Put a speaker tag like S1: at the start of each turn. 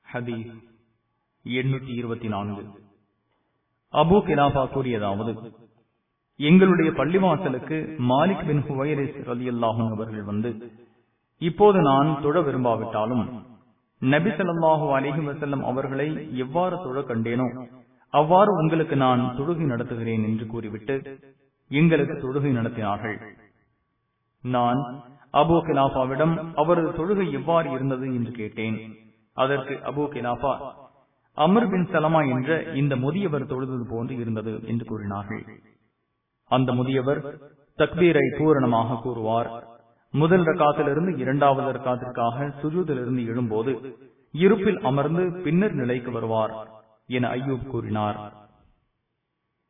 S1: ஹதீஸ் எண்ணூற்றி இருபத்தி நான்கு அபு கிலாபா கூறியதாவது எங்களுடைய பள்ளிவாசலுக்கு மாலிக் பின் ஹுவைரிஸ் ரலி அல்லாஹும் அவர்கள் வந்து இப்போது நான் தொழ விரும்பாவிட்டாலும் நபி ஸல்லல்லாஹு அலைஹி வஸல்லம் அவர்களை எவ்வாறு தொழ கண்டேனோ அவ்வாறு உங்களுக்கு நான் தொழுகை நடத்துகிறேன் என்று கூறிவிட்டு எங்களுக்கு தொழுகை நடத்தினார்கள் நான் அபு கிலாபாவிடம் அவரது தொழுகை எவ்வாறு இருந்தது என்று கேட்டேன் அதற்கு அபு கிலாபா அமர் பின் சலமா என்ற இந்த முதியவர் தொழுது போன்று இருந்தது என்று கூறினார்கள் அந்த முதியவர் தக்பீரை பூரணமாக கூறுவார் முதல் ரக்காத்திலிருந்து இரண்டாவது ரக்காத்திற்காக சுஜூதிலிருந்து எழும்போது இருப்பில் அமர்ந்து பின்னர் நிலைக்கு வருவார் என ஐயூப் கூறினார்